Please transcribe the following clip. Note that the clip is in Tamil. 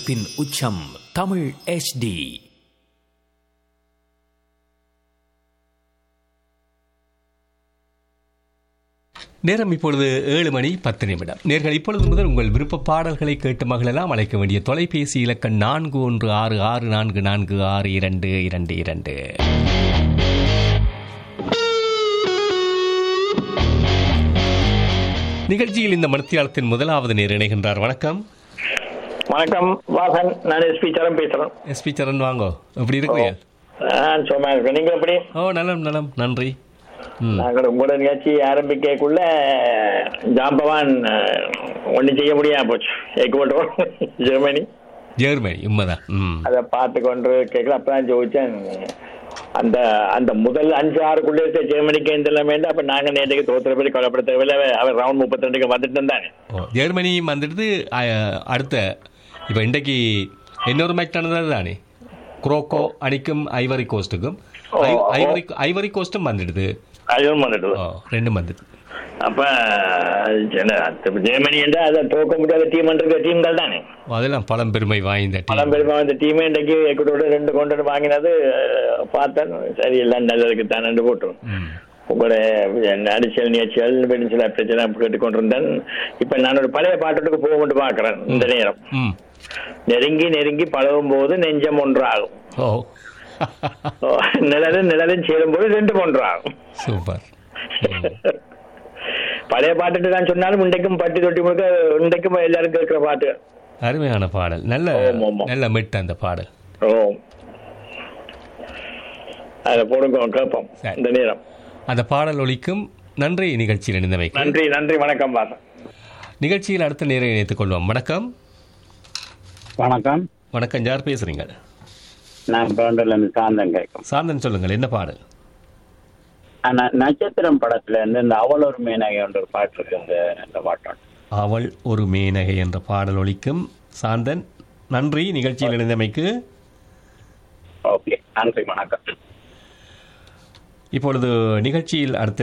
ஒலிபரப்பின் உச்சம் தமிழ் HD நேரம் இப்பொழுது ஏழு மணி பத்து நிமிடம் நேர்கள் இப்பொழுது முதல் உங்கள் விருப்ப பாடல்களை கேட்டு மகளெல்லாம் அழைக்க வேண்டிய தொலைபேசி இலக்கம் நான்கு ஒன்று ஆறு ஆறு நான்கு நான்கு ஆறு இரண்டு இரண்டு இரண்டு நிகழ்ச்சியில் இந்த மணித்தியாலத்தின் முதலாவது நேர் இணைகின்றார் வணக்கம் வணக்கம் வாசன் நான் எஸ்பி சரண் பேசுறேன் எஸ்பி சரண் வாங்கோ எப்படி இருக்கிறீங்க நான் சும்மா இருக்கேன் நீங்க எப்படி ஓ நலம் நலம் நன்றி ம் நாங்கள் உங்களோட நிகழ்ச்சி ஆரம்பிக்கக்குள்ள ஜாம்பவான் ஒன்றும் செய்ய முடியாம போச்சு எக்வட்டோம் ஜெர்மனி ஜெர்மனி உண்மைதான் ம் அதை பார்த்து கொண்டு கேட்கல அப்பதான் ஜோதிச்சேன் அந்த அந்த முதல் அஞ்சு ஆறுக்குள்ளே இருக்க ஜெர்மனிக்கு எந்த வேண்டாம் அப்ப நாங்க நேற்றுக்கு தோத்துற பற்றி கவலைப்பட தேவையில்லை அவர் ரவுண்ட் முப்பத்தி ரெண்டுக்கு வந்துட்டு இருந்தாங்க ஓ ஜெர்மனியும் வந்துடுது அ- அடுத்த இப்போ இன்றைக்கு இன்னொரு மேட்ச் நடந்தது தானே குரோக்கோ அணிக்கும் ஐவரி கோஸ்ட்டுக்கும் ஐ- ஓ, ஓ. ஐவரி ஐவரி கோஸ்ட்டும் வந்துடுது அதுவும் வந்துட்டு ஓ ரெண்டும் வந்துடுது அப்ப என்ன, அது ஜெர்மனி என்றால் அதை தோக்க முடியாத டீம் இருக்கிற டீம்கள் தானே ஓ, அதெல்லாம் பழம்பெருமை வாய்ந்த பலம் டீம் பெருமா இந்த டீமே இன்றைக்கு எக்கூட ரெண்டு கொண்டு வாங்கினது அஹ், பார்த்தேன் சரி எல்லாம் நல்லதுக்கு தான் ரெண்டு போட்டோம் ம் உங்களோட அரசியல் நிகழ்ச்சிகள் வெறும் சில பிரச்சனை கேட்டுக்கொண்டிருந்தேன் இப்ப நான் ஒரு பழைய பாட்டுக்கு போக மட்டும் பார்க்கிறேன் இந்த நேரம் ம் நெருங்கி நெருங்கி பழகும் போது நெஞ்சம் ஒன்றாகும் ஓ ஓ, நிழலும் நிழலும் சேரும்போது ரெண்டும் ஒன்றாகும் சூப்பர் ம். பழைய பாட்டுட்டு நான் சொன்னாலும் இன்றைக்கும் பட்டி தொட்டி முழுக்க இன்றைக்கும் எல்லாரும் கேட்கிற பாட்டு அருமையான பாடல் நல்ல ஆமா, ஆமா. நல்ல மெட்டு அந்த பாடல் ஓ அதில் போடுங்க கேட்போம் சரி. இந்த நேரம் அந்த பாடல் ஒலிக்கும் நன்றி நிகழ்ச்சியில் இணைந்தமைக்கு நன்றி நன்றி வணக்கம் பாசன் நிகழ்ச்சியில் அடுத்த நேரம் இணைத்துக் கொள்வோம் வணக்கம் வணக்கம் வணக்கம் யார் பேசுறீங்க நான் பேண்டர்லேருந்து சாந்தன் கேட்கும் சாந்தன் சொல்லுங்கள் என்ன பாடல் ஆனா நட்சத்திரம் படத்துல இருந்து இந்த அவள் ஒரு மேனகை என்ற ஒரு பாட்டு இருக்கு அந்த அந்த பாட்டோட அவள் ஒரு மேனகை என்ற பாடல் ஒலிக்கும் சாந்தன் நன்றி நிகழ்ச்சியில் இணைந்தமைக்கு ஓகே நன்றி வணக்கம் இப்பொழுது நிகழ்ச்சியில் அடுத்த